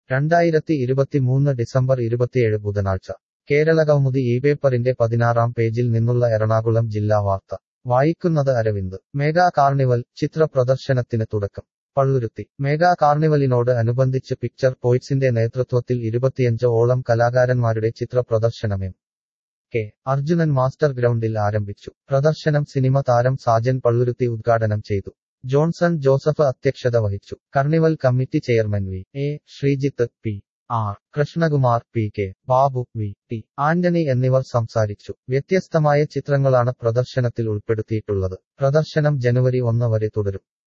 രണ്ടായിരത്തി ഇരുപത്തിമൂന്ന് ഡിസംബർ ഇരുപത്തിയേഴ് ബുധനാഴ്ച കേരളകൗമുദി ഈ പേപ്പറിന്റെ പതിനാറാം പേജിൽ നിന്നുള്ള എറണാകുളം ജില്ലാ വാർത്ത വായിക്കുന്നത് അരവിന്ദ് മെഗാ കാർണിവൽ ചിത്ര പ്രദർശനത്തിന് തുടക്കം പള്ളുരുത്തി മെഗാ കാർണിവലിനോട് അനുബന്ധിച്ച് പിക്ചർ പോയിറ്റ്സിന്റെ നേതൃത്വത്തിൽ ഇരുപത്തിയഞ്ച് ഓളം കലാകാരന്മാരുടെ ചിത്ര പ്രദർശനമേം കെ അർജുനൻ മാസ്റ്റർ ഗ്രൗണ്ടിൽ ആരംഭിച്ചു പ്രദർശനം സിനിമ താരം സാജൻ പള്ളുരുത്തി ഉദ്ഘാടനം ചെയ്തു ജോൺസൺ ജോസഫ് അധ്യക്ഷത വഹിച്ചു carnival committee chairman V A Sreejith P R Krishnakumar P K Babu V T Antony എന്നിവർ സംസാരിച്ചു വ്യത്യസ്തമായ ചിത്രങ്ങളാണ് പ്രദർശനത്തിൽ ഉൾപ്പെടുത്തിയിട്ടുള്ളത് പ്രദർശനം ജനുവരി ഒന്ന് വരെ തുടരും